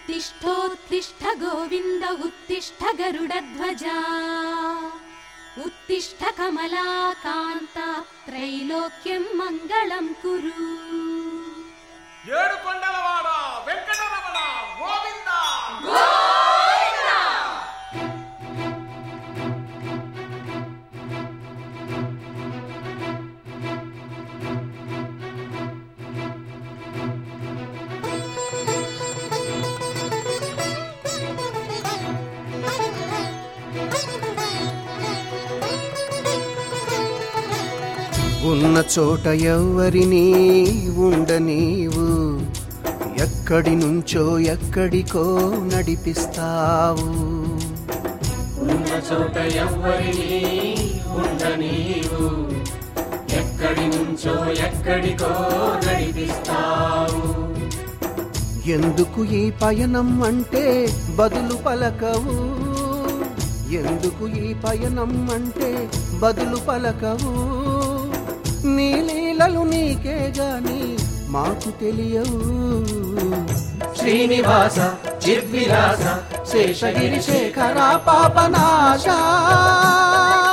उत्तिष्ठोत्तिष्ठ गोविन्द उत्तिष्ठ गरुडध्वजा उत्तिष्ठ कमलाकान्ता त्रैलोक्यं मङ्गलं कुरु ఏడు కొండలవాడ వెంకటరమణ గోవింద ఉన్న చోట ఎవ్వరినీ ఉండనీవు ఎక్కడి నుంచో ఎక్కడికో నడిపిస్తావు ఉన్న చోట ఎవ్వరిని ఉండనీవు ఎక్కడి నుంచో ఎక్కడికో నడిపిస్తావు ఎందుకు ఈ పయనం అంటే బదులు పలకవు ఎందుకు ఈ పయనం అంటే బదులు పలకవు నీ లీలలు నీకే గాని మాకు తెలియవు శ్రీనివాస చిర్విలాస శేషగిరి శేఖర పాపనాశ